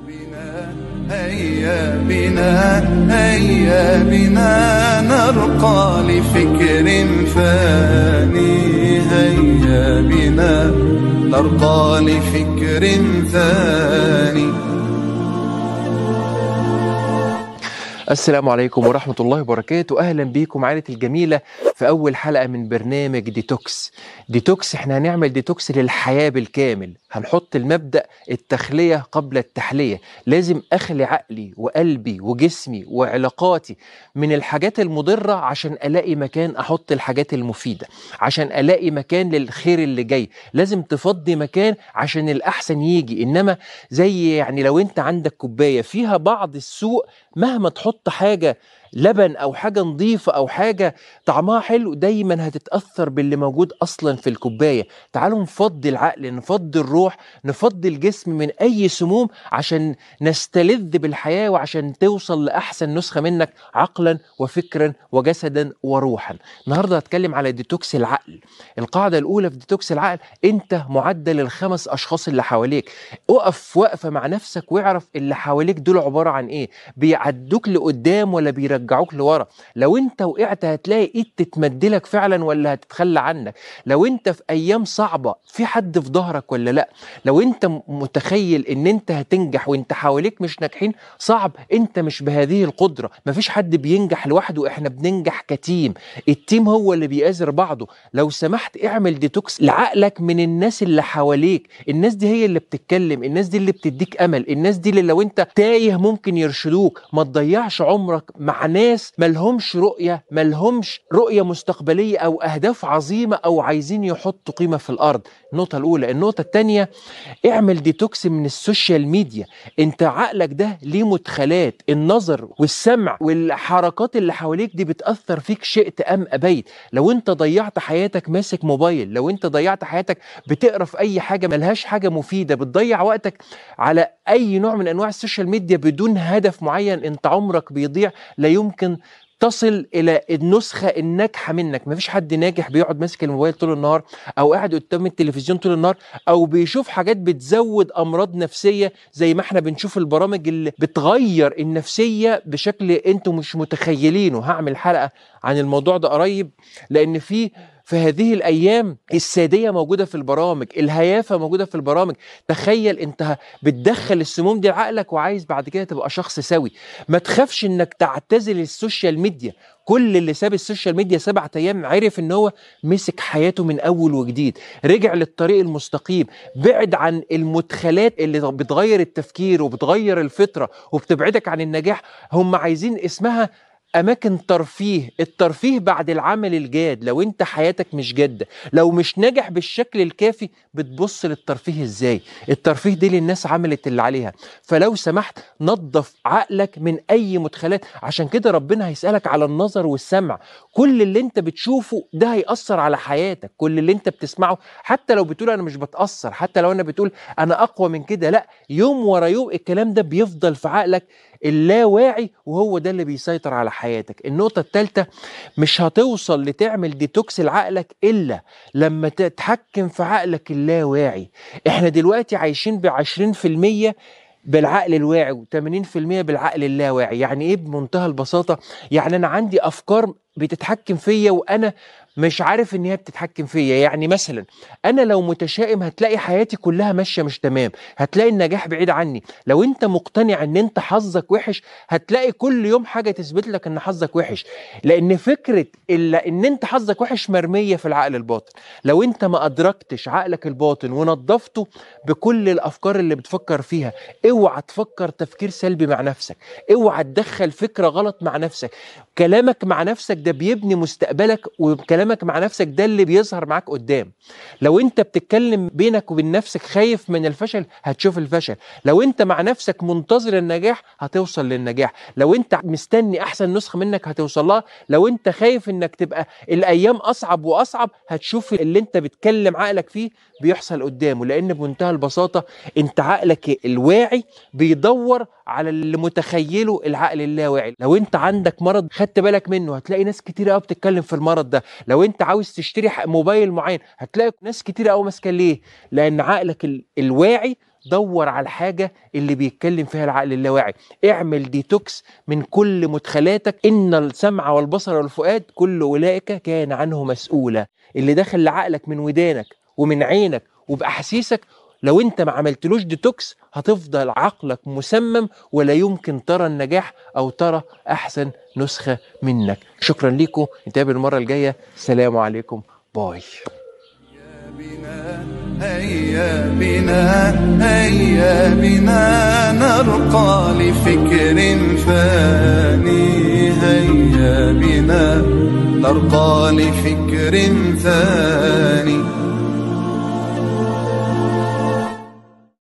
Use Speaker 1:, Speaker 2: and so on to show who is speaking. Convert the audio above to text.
Speaker 1: بنا هيا بنا هيا بنا نرقى لفكر ثاني هيا بنا نرقى لفكر ثاني
Speaker 2: السلام عليكم ورحمة الله وبركاته أهلا بيكم عائلة الجميلة في أول حلقة من برنامج ديتوكس ديتوكس احنا هنعمل ديتوكس للحياة بالكامل هنحط المبدأ التخلية قبل التحلية لازم أخلي عقلي وقلبي وجسمي وعلاقاتي من الحاجات المضرة عشان ألاقي مكان أحط الحاجات المفيدة عشان ألاقي مكان للخير اللي جاي لازم تفضي مكان عشان الأحسن يجي إنما زي يعني لو أنت عندك كوباية فيها بعض السوء مهما تحط حاجة لبن او حاجه نظيفه او حاجه طعمها حلو دايما هتتاثر باللي موجود اصلا في الكوبايه تعالوا نفضي العقل نفضي الروح نفضي الجسم من اي سموم عشان نستلذ بالحياه وعشان توصل لاحسن نسخه منك عقلا وفكرا وجسدا وروحا النهارده هتكلم على ديتوكس العقل القاعده الاولى في ديتوكس العقل انت معدل الخمس اشخاص اللي حواليك اقف وقفه مع نفسك واعرف اللي حواليك دول عباره عن ايه بيعدوك لقدام ولا بيرجعوك لورا لو انت وقعت هتلاقي ايد تتمدلك فعلا ولا هتتخلى عنك لو انت في ايام صعبه في حد في ظهرك ولا لا لو انت م- متخيل ان انت هتنجح وانت حواليك مش ناجحين صعب انت مش بهذه القدره مفيش حد بينجح لوحده احنا بننجح كتيم التيم هو اللي بيآزر بعضه لو سمحت اعمل ديتوكس لعقلك من الناس اللي حواليك الناس دي هي اللي بتتكلم الناس دي اللي بتديك امل الناس دي اللي لو انت تايه ممكن يرشدوك ما تضيعش عمرك مع ناس ملهمش رؤيه ملهمش رؤيه مستقبليه او اهداف عظيمه او عايزين يحطوا قيمه في الارض النقطه الاولى النقطه الثانيه اعمل ديتوكس من السوشيال ميديا انت عقلك ده ليه مدخلات النظر والسمع والحركات اللي حواليك دي بتاثر فيك شئت ام ابيت لو انت ضيعت حياتك ماسك موبايل لو انت ضيعت حياتك بتقرا في اي حاجه ملهاش حاجه مفيده بتضيع وقتك على اي نوع من انواع السوشيال ميديا بدون هدف معين انت عمرك بيضيع لا يمكن تصل الى النسخه الناجحه منك مفيش حد ناجح بيقعد ماسك الموبايل طول النهار او قاعد قدام التلفزيون طول النهار او بيشوف حاجات بتزود امراض نفسيه زي ما احنا بنشوف البرامج اللي بتغير النفسيه بشكل انتم مش متخيلينه هعمل حلقه عن الموضوع ده قريب لان في في هذه الايام الساديه موجوده في البرامج الهيافه موجوده في البرامج تخيل انت بتدخل السموم دي لعقلك وعايز بعد كده تبقى شخص سوي ما تخافش انك تعتزل السوشيال ميديا كل اللي ساب السوشيال ميديا سبعة ايام عرف ان هو مسك حياته من اول وجديد رجع للطريق المستقيم بعد عن المدخلات اللي بتغير التفكير وبتغير الفطره وبتبعدك عن النجاح هم عايزين اسمها اماكن ترفيه الترفيه بعد العمل الجاد لو انت حياتك مش جاده لو مش ناجح بالشكل الكافي بتبص للترفيه ازاي الترفيه دي للناس عملت اللي عليها فلو سمحت نظف عقلك من اي مدخلات عشان كده ربنا هيسالك على النظر والسمع كل اللي انت بتشوفه ده هيأثر على حياتك كل اللي انت بتسمعه حتى لو بتقول انا مش بتأثر حتى لو انا بتقول انا اقوى من كده لا يوم ورا يوم الكلام ده بيفضل في عقلك اللاواعي وهو ده اللي بيسيطر على حياتك النقطة الثالثة مش هتوصل لتعمل ديتوكس لعقلك إلا لما تتحكم في عقلك اللاواعي احنا دلوقتي عايشين بعشرين في المية بالعقل الواعي و80% بالعقل اللاواعي يعني ايه بمنتهى البساطة يعني انا عندي افكار بتتحكم فيا وانا مش عارف ان هي بتتحكم فيا يعني مثلا انا لو متشائم هتلاقي حياتي كلها ماشيه مش تمام هتلاقي النجاح بعيد عني لو انت مقتنع ان انت حظك وحش هتلاقي كل يوم حاجه تثبت لك ان حظك وحش لان فكره الا ان انت حظك وحش مرميه في العقل الباطن لو انت ما ادركتش عقلك الباطن ونظفته بكل الافكار اللي بتفكر فيها اوعى تفكر تفكير سلبي مع نفسك اوعى تدخل فكره غلط مع نفسك كلامك مع نفسك ده بيبني مستقبلك وكلامك مع نفسك ده اللي بيظهر معاك قدام لو انت بتتكلم بينك وبين نفسك خايف من الفشل هتشوف الفشل لو انت مع نفسك منتظر النجاح هتوصل للنجاح لو انت مستني احسن نسخه منك هتوصل لها لو انت خايف انك تبقى الايام اصعب واصعب هتشوف اللي انت بتكلم عقلك فيه بيحصل قدامه لان بمنتهى البساطه انت عقلك الواعي بيدور على اللي متخيله العقل اللاواعي لو انت عندك مرض خدت بالك منه هتلاقي ناس كتير قوي بتتكلم في المرض ده لو انت عاوز تشتري ح- موبايل معين هتلاقي ناس كتير قوي ماسكه ليه لان عقلك ال- الواعي دور على الحاجة اللي بيتكلم فيها العقل اللاواعي اعمل ديتوكس من كل مدخلاتك إن السمع والبصر والفؤاد كل أولئك كان عنه مسؤولا اللي دخل لعقلك من ودانك ومن عينك وبأحاسيسك لو انت ما عملتلوش ديتوكس هتفضل عقلك مسمم ولا يمكن ترى النجاح او ترى احسن نسخة منك شكرا لكم نتقابل المرة الجاية السلام عليكم باي
Speaker 1: بنا هيا بنا هيا بنا نرقى لفكر ثاني هيا بنا نرقى لفكر ثاني